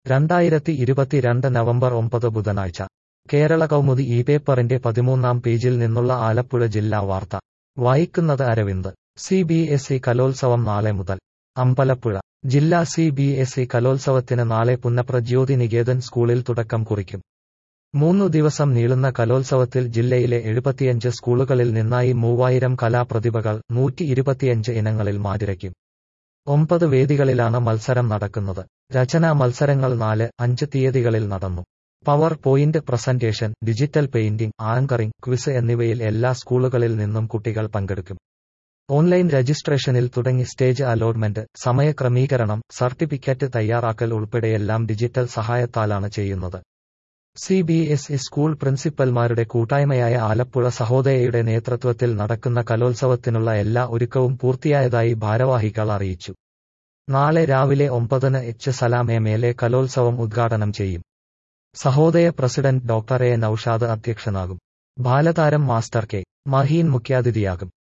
രണ്ടായിരത്തി ഇരുപത്തിരണ്ട് നവംബർ ഒമ്പത് ബുധനാഴ്ച കേരള കൗമുദി ഈ പേപ്പറിന്റെ പതിമൂന്നാം പേജിൽ നിന്നുള്ള ആലപ്പുഴ ജില്ലാ വാർത്ത വായിക്കുന്നത് Aravind C B S E കലോത്സവം നാളെ മുതൽ അമ്പലപ്പുഴ ജില്ലാ സി ബി എസ് ഇ കലോത്സവത്തിന് നാളെ പുന്നപ്ര ജ്യോതി നികേതൻ സ്കൂളിൽ തുടക്കം കുറിക്കും മൂന്നു ദിവസം നീളുന്ന കലോത്സവത്തിൽ ജില്ലയിലെ എഴുപത്തിയഞ്ച് സ്കൂളുകളിൽ നിന്നായി മൂവായിരം കലാപ്രതിഭകൾ നൂറ്റി ഇരുപത്തിയഞ്ച് ഇനങ്ങളിൽ മാതിരയ്ക്കും ഒമ്പത് വേദികളിലാണ് മത്സരം നടക്കുന്നത് രചനാ മത്സരങ്ങൾ നാല് അഞ്ച് തീയതികളിൽ നടന്നു power point presentation digital painting anchoring quiz എന്നിവയിൽ എല്ലാ സ്കൂളുകളിൽ നിന്നും കുട്ടികൾ പങ്കെടുക്കും ഓൺലൈൻ രജിസ്ട്രേഷനിൽ തുടങ്ങി സ്റ്റേജ് അലോട്ട്മെന്റ് സമയക്രമീകരണം സർട്ടിഫിക്കറ്റ് തയ്യാറാക്കൽ ഉൾപ്പെടെയെല്ലാം ഡിജിറ്റൽ സഹായത്താലാണ് ചെയ്യുന്നത് C B S E school പ്രിൻസിപ്പൽമാരുടെ കൂട്ടായ്മയായ ആലപ്പുഴ സഹോദയയുടെ നേതൃത്വത്തിൽ നടക്കുന്ന കലോത്സവത്തിനുള്ള എല്ലാ ഒരുക്കവും പൂർത്തിയായതായി ഭാരവാഹികൾ അറിയിച്ചു നാളെ രാവിലെ ഒമ്പതിന് H Salam M L A കലോത്സവം ഉദ്ഘാടനം ചെയ്യും Sahodaya president doctor A Naushad അധ്യക്ഷനാകും ബാലതാരം മാസ്റ്റർ കെ മഹീൻ മുഖ്യാതിഥിയാകും